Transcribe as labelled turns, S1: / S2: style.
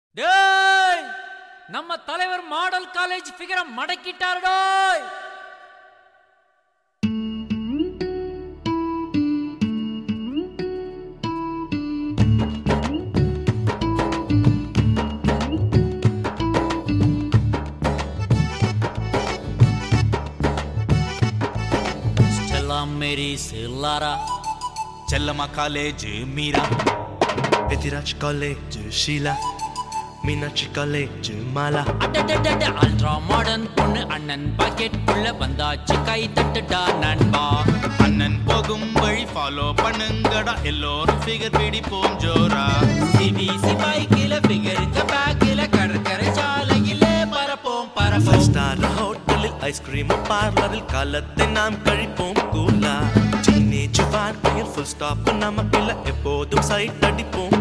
S1: டேய் நம்ம தலைவர் மாடல் காலேஜ் ஃபிகரை மடக்கிட்டாரு டேய் ஸ்டெல்லா மேரி சில்லாரா
S2: Chellamma college Meera
S3: Petiraj College, Sheila. Meenakshi College, Mala.
S1: அடடடட அல்ட்ரா மாடர்ன் பொண்ணு அண்ணன் பாக்கெட் உள்ள வந்தாச்சு கை தட்டுடா நண்பா
S2: அண்ணன் போகும் வழி ஃபாலோ பண்ணுங்கடா எல்லோரும் ஃபிகர் பிடிப்போம் ஜோரா
S1: சிபிசி பைக்கில ஃபிகருங்க பேக்கில கடற்கரை சாலையிலே பரப்போம்
S3: Five
S1: பரப்போம்
S3: star ஹோட்டலில் ஐஸ்கிரீம் பார்லரில் காலத்தை நாம் கழிப்போம் கூலா டீனேஜ் வாழ்க்கையில் ஃபுல் ஸ்டாப் நமக்கில்ல எப்போதும் சைட் அடிப்போம்